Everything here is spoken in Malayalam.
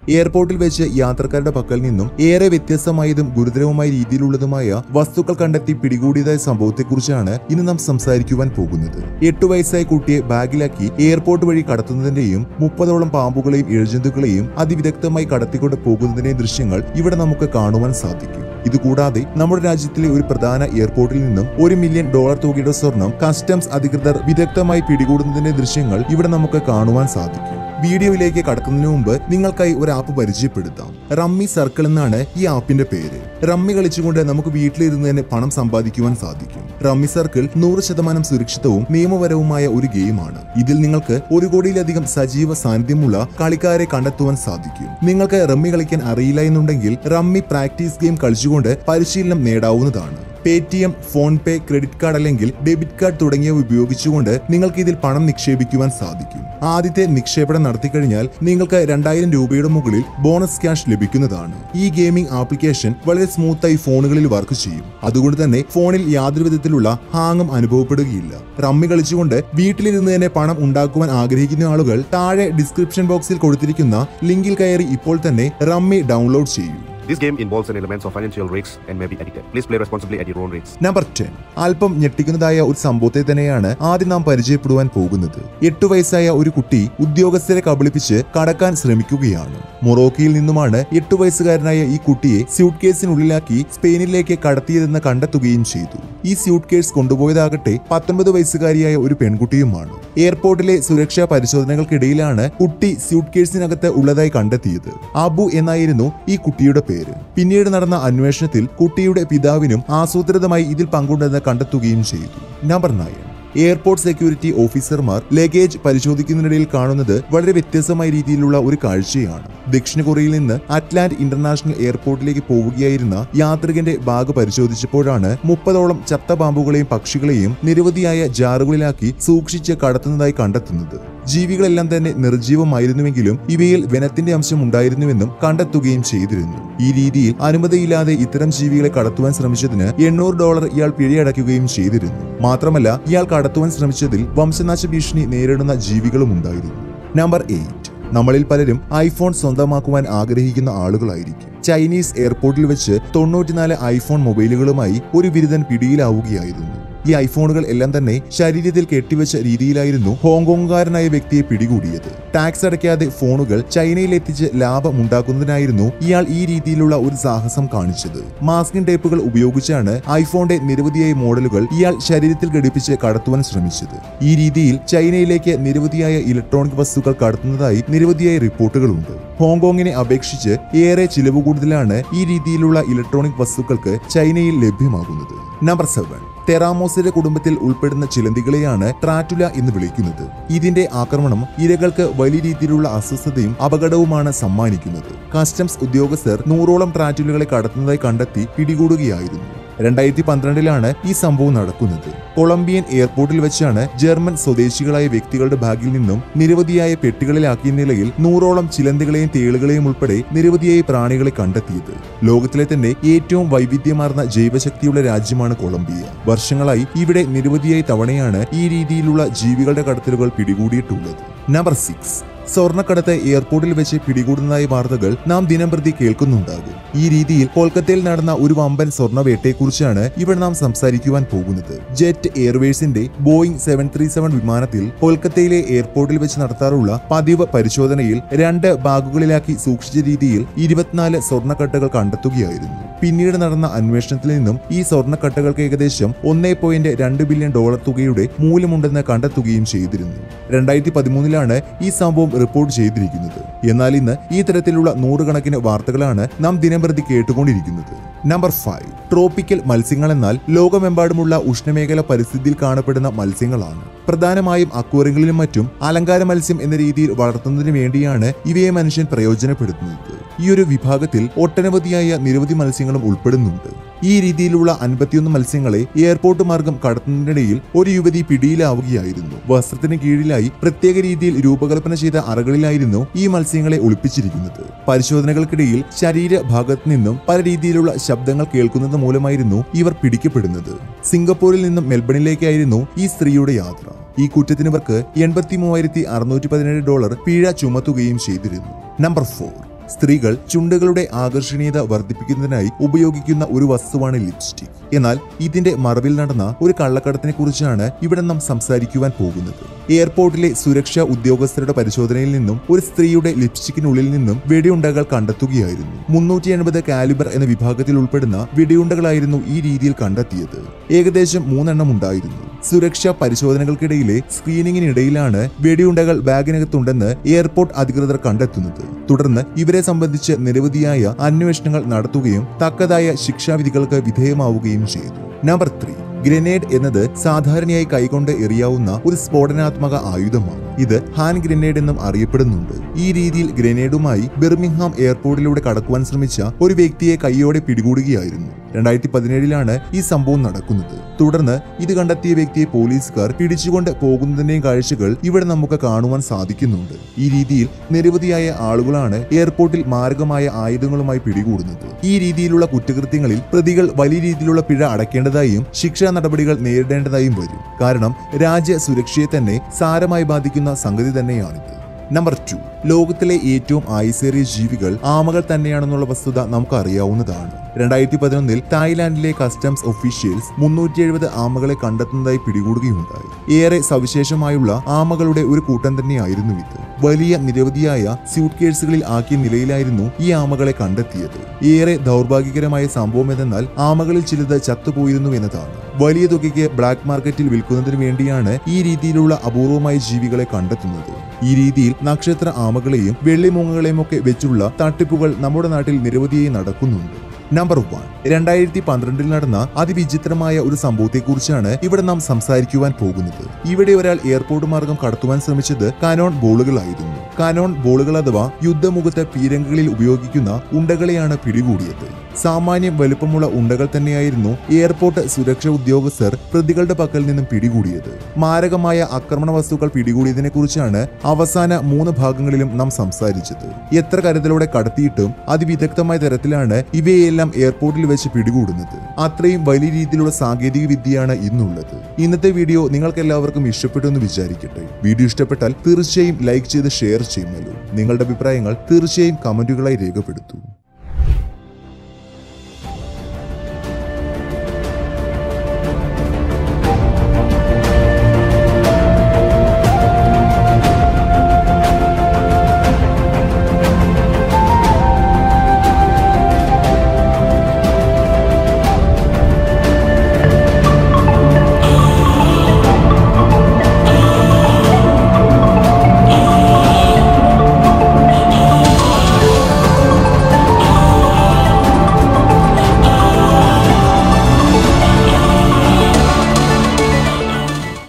എയർപോർട്ടിൽ വെച്ച് യാത്രക്കാരുടെ പക്കൽ നിന്നും ഏറെ വ്യത്യസ്തമായതും ഗുരുതരവുമായ രീതിയിലുള്ളതുമായ വസ്തുക്കൾ കണ്ടെത്തി പിടികൂടിയതായ സംഭവത്തെക്കുറിച്ചാണ് ഇന്ന് നാം സംസാരിക്കുവാൻ പോകുന്നത് എട്ടു വയസ്സായ കുട്ടിയെ ബാഗിലാക്കി എയർപോർട്ട് വഴി കടത്തുന്നതിന്റെയും മുപ്പതോളം പാമ്പുകളെയും ഇഴജന്തുക്കളെയും അതിവിദഗ്ധമായി കടത്തിക്കൊണ്ട് പോകുന്നതിന്റെയും ദൃശ്യങ്ങൾ ഇവിടെ നമുക്ക് കാണുവാൻ സാധിക്കും ഇതുകൂടാതെ നമ്മുടെ രാജ്യത്തിലെ ഒരു പ്രധാന എയർപോർട്ടിൽ നിന്നും ഒരു മില്യൺ ഡോളർ തുകയുടെ സ്വർണം കസ്റ്റംസ് അധികൃതർ വിദഗ്ധമായി പിടികൂടുന്നതിന്റെ ദൃശ്യങ്ങൾ ഇവിടെ നമുക്ക് കാണുവാൻ സാധിക്കും വീഡിയോയിലേക്ക് കടക്കുന്നതിന് മുമ്പ് നിങ്ങൾക്കായി ഒരു ആപ്പ് പരിചയപ്പെടുത്താം റമ്മി സർക്കിൾ എന്നാണ് ഈ ആപ്പിന്റെ പേര് റമ്മി കളിച്ചുകൊണ്ട് നമുക്ക് വീട്ടിലിരുന്ന് തന്നെ പണം സമ്പാദിക്കുവാൻ സാധിക്കും റമ്മി സർക്കിൾ നൂറ് ശതമാനം സുരക്ഷിതവും നിയമപരവുമായ ഒരു ഗെയിമാണ് ഇതിൽ നിങ്ങൾക്ക് ഒരു കോടിയിലധികം സജീവ സാന്നിധ്യമുള്ള കളിക്കാരെ കണ്ടെത്തുവാൻ സാധിക്കും നിങ്ങൾക്ക് റമ്മി കളിക്കാൻ അറിയില്ല എന്നുണ്ടെങ്കിൽ റമ്മി പ്രാക്ടീസ് ഗെയിം കളിച്ചുകൊണ്ട് പരിശീലനം നേടാവുന്നതാണ് Paytm PhonePe credit card അല്ലെങ്കിൽ ഡെബിറ്റ് കാർഡ് തുടങ്ങിയവ ഉപയോഗിച്ചുകൊണ്ട് നിങ്ങൾക്ക് ഇതിൽ പണം നിക്ഷേപിക്കുവാൻ സാധിക്കും ആദ്യത്തെ നിക്ഷേപണം നടത്തിക്കഴിഞ്ഞാൽ നിങ്ങൾക്ക് രണ്ടായിരം രൂപയുടെ മുകളിൽ ബോണസ് ക്യാഷ് ലഭിക്കുന്നതാണ് ഈ ഗെയിമിംഗ് ആപ്ലിക്കേഷൻ വളരെ സ്മൂത്തായി ഫോണുകളിൽ വർക്ക് ചെയ്യും അതുകൊണ്ട് തന്നെ ഫോണിൽ യാതൊരു വിധത്തിലുള്ള ഹാങ്ങും അനുഭവപ്പെടുകയില്ല റമ്മി കളിച്ചുകൊണ്ട് വീട്ടിലിരുന്ന് തന്നെ പണം ഉണ്ടാക്കുവാൻ ആഗ്രഹിക്കുന്ന ആളുകൾ താഴെ ഡിസ്ക്രിപ്ഷൻ ബോക്സിൽ കൊടുത്തിരിക്കുന്ന ലിങ്കിൽ കയറി ഇപ്പോൾ തന്നെ റമ്മി ഡൗൺലോഡ് ചെയ്യൂ This game involves an elements of financial risks and may be addictive. Please play responsibly at your own risks. Number ten അല്പം ഞെട്ടിക്കുന്നതായ ഒരു സംഭവത്തെ തന്നെയാണ് ആദ്യം നാം പരിചയപ്പെടുവാൻ പോകുന്നത് എട്ടു വയസ്സായ ഒരു കുട്ടി ഉദ്യോഗസ്ഥരെ കബളിപ്പിച്ച് കടക്കാൻ ശ്രമിക്കുകയാണ് മൊറോക്കയിൽ നിന്നുമാണ് എട്ടു വയസ്സുകാരനായ ഈ കുട്ടിയെ സ്യൂട്ട് കേസിനുള്ളിലാക്കി സ്പെയിനിലേക്ക് കടത്തിയതെന്ന് കണ്ടെത്തുകയും ചെയ്തു ഈ സ്യൂട്ട് കേസ് കൊണ്ടുപോയതാകട്ടെ പത്തൊൻപത് വയസ്സുകാരിയായ ഒരു പെൺകുട്ടിയുമാണ് എയർപോർട്ടിലെ സുരക്ഷാ പരിശോധനകൾക്കിടയിലാണ് കുട്ടി സ്യൂട്ട് കേസിനകത്ത് ഉള്ളതായി കണ്ടെത്തിയത് അബു എന്നായിരുന്നു ഈ കുട്ടിയുടെ പേര് പിന്നീട് നടന്ന അന്വേഷണത്തിൽ കുട്ടിയുടെ പിതാവിനും ആസൂത്രിതമായി ഇതിൽ പങ്കുണ്ടെന്ന് കണ്ടെത്തുകയും ചെയ്തു നമ്പർ നയൻ എയർപോർട്ട് സെക്യൂരിറ്റി ഓഫീസർമാർ ലഗേജ് പരിശോധിക്കുന്നതിനിടയിൽ കാണുന്നത് വളരെ വ്യത്യസ്തമായ രീതിയിലുള്ള ഒരു കാഴ്ചയാണ് ദക്ഷിണ കൊറിയയിൽ നിന്ന് അറ്റ്ലാന്റ് ഇന്റർനാഷണൽ എയർപോർട്ടിലേക്ക് പോവുകയായിരുന്ന യാത്രികന്റെ ബാഗ് പരിശോധിച്ചപ്പോഴാണ് മുപ്പതോളം ചത്ത പാമ്പുകളെയും പക്ഷികളെയും നിരവധിയായ ജാറുകളിലാക്കി സൂക്ഷിച്ച് കടത്തുന്നതായി കണ്ടെത്തുന്നത് ജീവികളെല്ലാം തന്നെ നിർജീവമായിരുന്നുവെങ്കിലും ഇവയിൽ വനത്തിന്റെ അംശം ഉണ്ടായിരുന്നുവെന്നും കണ്ടെത്തുകയും ചെയ്തിരുന്നു ഈ രീതിയിൽ അനുമതിയില്ലാതെ ഇത്തരം ജീവികളെ കടത്തുവാൻ ശ്രമിച്ചതിന് എണ്ണൂറ് ഡോളർ ഇയാൾ പിഴയടയ്ക്കുകയും ചെയ്തിരുന്നു മാത്രമല്ല ഇയാൾ കടത്തുവാൻ ശ്രമിച്ചതിൽ വംശനാശ ഭീഷണി നേരിടുന്ന ജീവികളും ഉണ്ടായിരുന്നു നമ്പർ എയ്റ്റ് നമ്മളിൽ പലരും ഐഫോൺ സ്വന്തമാക്കുവാൻ ആഗ്രഹിക്കുന്ന ആളുകളായിരിക്കും ചൈനീസ് എയർപോർട്ടിൽ വെച്ച് തൊണ്ണൂറ്റിനാല് ഐഫോൺ മൊബൈലുകളുമായി ഒരു ബിരുദൻ പിടിയിലാവുകയായിരുന്നു ഈ ഐഫോണുകൾ എല്ലാം തന്നെ ശരീരത്തിൽ കെട്ടിവെച്ച രീതിയിലായിരുന്നു ഹോങ്കോങ്ങുകാരനായ വ്യക്തിയെ പിടികൂടിയത് ടാക്സ് അടയ്ക്കാതെ ഫോണുകൾ ചൈനയിൽ എത്തിച്ച് ലാഭമുണ്ടാക്കുന്നതിനായിരുന്നു ഇയാൾ ഈ രീതിയിലുള്ള ഒരു സാഹസം കാണിച്ചത് മാസ്കിംഗ് ടേപ്പുകൾ ഉപയോഗിച്ചാണ് ഐഫോണിന്റെ നിരവധിയായ മോഡലുകൾ ഇയാൾ ശരീരത്തിൽ ഘടിപ്പിച്ച് കടത്തുവാൻ ശ്രമിച്ചത് ഈ രീതിയിൽ ചൈനയിലേക്ക് നിരവധിയായ ഇലക്ട്രോണിക് വസ്തുക്കൾ കടത്തുന്നതായി നിരവധിയായ റിപ്പോർട്ടുകളുണ്ട് ഹോങ്കോങ്ങിനെ അപേക്ഷിച്ച് ഏറെ ചിലവ് കൂടുതലാണ് ഈ രീതിയിലുള്ള ഇലക്ട്രോണിക് വസ്തുക്കൾക്ക് ചൈനയിൽ ലഭ്യമാകുന്നത് നമ്പർ സെവൻ തെറാമോസിന്റെ കുടുംബത്തിൽ ഉൾപ്പെടുന്ന ചിലന്തികളെയാണ് ട്രാറ്റുല എന്ന് വിളിക്കുന്നത് ഇതിന്റെ ആക്രമണം ഇരകൾക്ക് വലിയ രീതിയിലുള്ള അസ്വസ്ഥതയും അപകടവുമാണ് സമ്മാനിക്കുന്നത് കസ്റ്റംസ് ഉദ്യോഗസ്ഥർ നൂറോളം ട്രാറ്റുലകളെ കടത്തുന്നതായി കണ്ടെത്തി പിടികൂടുകയായിരുന്നു രണ്ടായിരത്തി പന്ത്രണ്ടിലാണ് ഈ സംഭവം നടക്കുന്നത് കൊളംബിയൻ എയർപോർട്ടിൽ വെച്ചാണ് ജർമ്മൻ സ്വദേശികളായ വ്യക്തികളുടെ ബാഗിൽ നിന്നും നിരവധിയായ പെട്ടികളിലാക്കിയ നിലയിൽ നൂറോളം ചിലന്തികളെയും തേളുകളെയും ഉൾപ്പെടെ നിരവധിയായ പ്രാണികളെ കണ്ടെത്തിയത് ലോകത്തിലെ തന്നെ ഏറ്റവും വൈവിധ്യമാർന്ന ജൈവശക്തിയുള്ള രാജ്യമാണ് കൊളംബിയ വർഷങ്ങളായി ഇവിടെ നിരവധിയായ തവണയാണ് ഈ രീതിയിലുള്ള ജീവികളുടെ കടത്തലുകൾ പിടികൂടിയിട്ടുള്ളത് നമ്പർ സിക്സ് സ്വർണ്ണക്കടത്ത് എയർപോർട്ടിൽ വെച്ച് പിടികൂടുന്നതായ വാർത്തകൾ നാം ദിനംപ്രതി കേൾക്കുന്നുണ്ടാകും ഈ രീതിയിൽ കൊൽക്കത്തയിൽ നടന്ന ഒരു വമ്പൻ സ്വർണ്ണവേട്ടയെക്കുറിച്ചാണ് ഇവിടെ നാം സംസാരിക്കുവാൻ പോകുന്നത് ജെറ്റ് എയർവേസിന്റെ ബോയിങ് സെവൻ ത്രീ സെവൻ വിമാനത്തിൽ കൊൽക്കത്തയിലെ എയർപോർട്ടിൽ വെച്ച് നടത്താറുള്ള പതിവ് പരിശോധനയിൽ രണ്ട് ബാഗുകളിലാക്കി സൂക്ഷിച്ച രീതിയിൽ ഇരുപത്തിനാല് സ്വർണ്ണക്കട്ടകൾ കണ്ടെത്തുകയായിരുന്നു പിന്നീട് നടന്ന അന്വേഷണത്തിൽ നിന്നും ഈ സ്വർണ്ണക്കട്ടകൾക്ക് ഏകദേശം ഒന്നേ പോയിന്റ് രണ്ട് ബില്യൺ ഡോളർ തുകയുടെ മൂല്യമുണ്ടെന്ന് കണ്ടെത്തുകയും ചെയ്തിരുന്നു രണ്ടായിരത്തി പതിമൂന്നിലാണ് ഈ സംഭവം റിപ്പോർട്ട് ചെയ്തിരിക്കുന്നത് എന്നാൽ ഇന്ന് ഈ തരത്തിലുള്ള നൂറുകണക്കിന് വാർത്തകളാണ് നാം ദിനംപ്രതി കേട്ടുകൊണ്ടിരിക്കുന്നത് നമ്പർ ഫൈവ് ട്രോപ്പിക്കൽ മത്സ്യങ്ങൾ എന്നാൽ ലോകമെമ്പാടുമുള്ള ഉഷ്ണമേഖല പരിസ്ഥിതിയിൽ കാണപ്പെടുന്ന മത്സ്യങ്ങളാണ് പ്രധാനമായും അക്വേറിയങ്ങളിലും മറ്റും അലങ്കാര മത്സ്യം എന്ന രീതിയിൽ വളർത്തുന്നതിന് വേണ്ടിയാണ് ഇവയെ മനുഷ്യൻ പ്രയോജനപ്പെടുത്തുന്നത് ഈ ഒരു വിഭാഗത്തിൽ ഒട്ടനവധിയായ നിരവധി മത്സ്യങ്ങളും ഉൾപ്പെടുന്നുണ്ട് ഈ രീതിയിലുള്ള അൻപത്തിയൊന്ന് മത്സ്യങ്ങളെ എയർപോർട്ട് മാർഗം കടത്തുന്നതിനിടയിൽ ഒരു യുവതി പിടിയിലാവുകയായിരുന്നു വസ്ത്രത്തിന് കീഴിലായി പ്രത്യേക രീതിയിൽ രൂപകൽപ്പന ചെയ്ത അറകളിലായിരുന്നു ഈ മത്സ്യങ്ങളെ ഒളിപ്പിച്ചിരിക്കുന്നത് പരിശോധനകൾക്കിടയിൽ ശരീരഭാഗത്ത് നിന്നും പല രീതിയിലുള്ള ശബ്ദങ്ങൾ കേൾക്കുന്നത് മൂലമായിരുന്നു ഇവർ പിടിക്കപ്പെടുന്നത് സിംഗപ്പൂരിൽ നിന്നും മെൽബണിലേക്കായിരുന്നു ഈ സ്ത്രീയുടെ യാത്ര ഈ കുറ്റത്തിന് ഇവർക്ക് എൺപത്തി മൂവായിരത്തി അറുന്നൂറ്റി പതിനേഴ് ഡോളർ പിഴ ചുമത്തുകയും ചെയ്തിരുന്നു നമ്പർ ഫോർ സ്ത്രീകൾ ചുണ്ടുകളുടെ ആകർഷണീയത വർദ്ധിപ്പിക്കുന്നതിനായി ഉപയോഗിക്കുന്ന ഒരു വസ്തുവാണ് ലിപ്സ്റ്റിക് എന്നാൽ ഇതിന്റെ മറവിൽ നടന്ന ഒരു കള്ളക്കടത്തിനെ കുറിച്ചാണ് ഇവിടെ നാം സംസാരിക്കുവാൻ പോകുന്നത് എയർപോർട്ടിലെ സുരക്ഷാ ഉദ്യോഗസ്ഥരുടെ പരിശോധനയിൽ നിന്നും ഒരു സ്ത്രീയുടെ ലിപ്സ്റ്റിക്കിനുള്ളിൽ നിന്നും വെടിയുണ്ടകൾ കണ്ടെത്തുകയായിരുന്നു മുന്നൂറ്റി എൺപത് കാലിബർ എന്ന വിഭാഗത്തിൽ ഉൾപ്പെടുന്ന വെടിയുണ്ടകളായിരുന്നു ഈ രീതിയിൽ കണ്ടെത്തിയത് ഏകദേശം മൂന്നെണ്ണം ഉണ്ടായിരുന്നു സുരക്ഷാ പരിശോധനകൾക്കിടയിലെ സ്ക്രീനിങ്ങിനിടയിലാണ് വെടിയുണ്ടകൾ ബാഗിനകത്തുണ്ടെന്ന് എയർപോർട്ട് അധികൃതർ കണ്ടെത്തുന്നത് തുടർന്ന് ഇവരെ സംബന്ധിച്ച് നിരവധിയായ അന്വേഷണങ്ങൾ നടത്തുകയും തക്കതായ ശിക്ഷാവിധികൾക്ക് വിധേയമാവുകയും ചെയ്തു നമ്പർ ത്രീ ഗ്രനേഡ് എന്നത് സാധാരണയായി കൈകൊണ്ട് എറിയാവുന്ന ഒരു സ്ഫോടനാത്മക ആയുധമാണ് ഇത് ഹാൻഡ് ഗ്രനേഡ് എന്നും അറിയപ്പെടുന്നുണ്ട് ഈ രീതിയിൽ ഗ്രനേഡുമായി ബെർമിംഗ്ഹാം എയർപോർട്ടിലൂടെ കടക്കുവാൻ ശ്രമിച്ച ഒരു വ്യക്തിയെ കൈയോടെ പിടികൂടുകയായിരുന്നു രണ്ടായിരത്തി പതിനേഴിലാണ് ഈ സംഭവം നടക്കുന്നത് തുടർന്ന് ഇത് കണ്ടെത്തിയ വ്യക്തിയെ പോലീസുകാർ പിടിച്ചുകൊണ്ട് പോകുന്നതിന്റെയും കാഴ്ചകൾ ഇവിടെ നമുക്ക് കാണുവാൻ സാധിക്കുന്നുണ്ട് ഈ രീതിയിൽ നിരവധിയായ ആളുകളാണ് എയർപോർട്ടിൽ മാരകമായ ആയുധങ്ങളുമായി പിടികൂടുന്നത് ഈ രീതിയിലുള്ള കുറ്റകൃത്യങ്ങളിൽ പ്രതികൾ വലിയ രീതിയിലുള്ള പിഴ അടയ്ക്കേണ്ടതായും ശിക്ഷാ നടപടികൾ നേരിടേണ്ടതായും വരും കാരണം രാജ്യ സുരക്ഷയെ തന്നെ സാരമായി ബാധിക്കുന്ന സംഗതി തന്നെയാണിത് നമ്പർ ടു ലോകത്തിലെ ഏറ്റവും ആയുസേറിയ ജീവികൾ ആമകൾ തന്നെയാണെന്നുള്ള വസ്തുത നമുക്ക് അറിയാവുന്നതാണ് രണ്ടായിരത്തി പതിനൊന്നിൽ തായ്ലാന്റിലെ കസ്റ്റംസ് ഒഫീഷ്യൽസ് മുന്നൂറ്റി എഴുപത് ആമകളെ കണ്ടെത്തുന്നതായി പിടികൂടുകയുണ്ടായി ഏറെ സവിശേഷമായുള്ള ആമകളുടെ ഒരു കൂട്ടം തന്നെയായിരുന്നു ഇത് വലിയ നിരവധിയായ സ്യൂട്ട് കേസുകളിൽ ആക്കിയ നിലയിലായിരുന്നു ഈ ആമകളെ കണ്ടെത്തിയത് ഏറെ ദൗർഭാഗ്യകരമായ സംഭവം എന്തെന്നാൽ ആമകളിൽ ചിലത് ചത്തുപോയിരുന്നു എന്നതാണ് വലിയ തുകയ്ക്ക് ബ്ലാക്ക് മാർക്കറ്റിൽ വിൽക്കുന്നതിന് വേണ്ടിയാണ് ഈ രീതിയിലുള്ള അപൂർവമായ ജീവികളെ കണ്ടെത്തുന്നത് ഈ രീതിയിൽ നക്ഷത്ര ആമകളെയും വെള്ളിമൂങ്ങകളെയും ഒക്കെ വെച്ചുള്ള തട്ടിപ്പുകൾ നമ്മുടെ നാട്ടിൽ നിരവധിയായി നടക്കുന്നുണ്ട് നമ്പർ വൺ രണ്ടായിരത്തി പന്ത്രണ്ടിൽ നടന്ന അതിവിചിത്രമായ ഒരു സംഭവത്തെക്കുറിച്ചാണ് ഇവിടെ നാം സംസാരിക്കുവാൻ പോകുന്നത് ഇവിടെ ഒരാൾ എയർപോർട്ട് മാർഗം കടത്തുവാൻ ശ്രമിച്ചത് കനോൺ ബോളുകളായിരുന്നു കനോൺ ബോളുകൾ അഥവാ യുദ്ധമുഖത്ത് പീരങ്കികളിൽ ഉപയോഗിക്കുന്ന ഉണ്ടകളെയാണ് പിടികൂടിയത് സാമാന്യം വലുപ്പമുള്ള ഉണ്ടകൾ തന്നെയായിരുന്നു എയർപോർട്ട് സുരക്ഷാ ഉദ്യോഗസ്ഥർ പ്രതികളുടെ പക്കൽ നിന്നും പിടികൂടിയത് മാരകമായ ആക്രമണ വസ്തുക്കൾ പിടികൂടിയതിനെ കുറിച്ചാണ് അവസാന മൂന്ന് ഭാഗങ്ങളിലും നാം സംസാരിച്ചത് എത്ര കരുതലോടെ കടത്തിയിട്ടും അതിവിദഗ്ധമായ തരത്തിലാണ് ഇവയെല്ലാം എയർപോർട്ടിൽ വെച്ച് പിടികൂടുന്നത് അത്രയും വലിയ രീതിയിലുള്ള സാങ്കേതിക വിദ്യയാണ് ഇന്നുള്ളത് ഇന്നത്തെ വീഡിയോ നിങ്ങൾക്ക് എല്ലാവർക്കും ഇഷ്ടപ്പെട്ടു എന്ന് വിചാരിക്കട്ടെ വീഡിയോ ഇഷ്ടപ്പെട്ടാൽ തീർച്ചയായും ലൈക്ക് ചെയ്ത് ഷെയർ ചെയ്യുമല്ലോ നിങ്ങളുടെ അഭിപ്രായങ്ങൾ തീർച്ചയായും കമന്റുകളായി രേഖപ്പെടുത്തൂ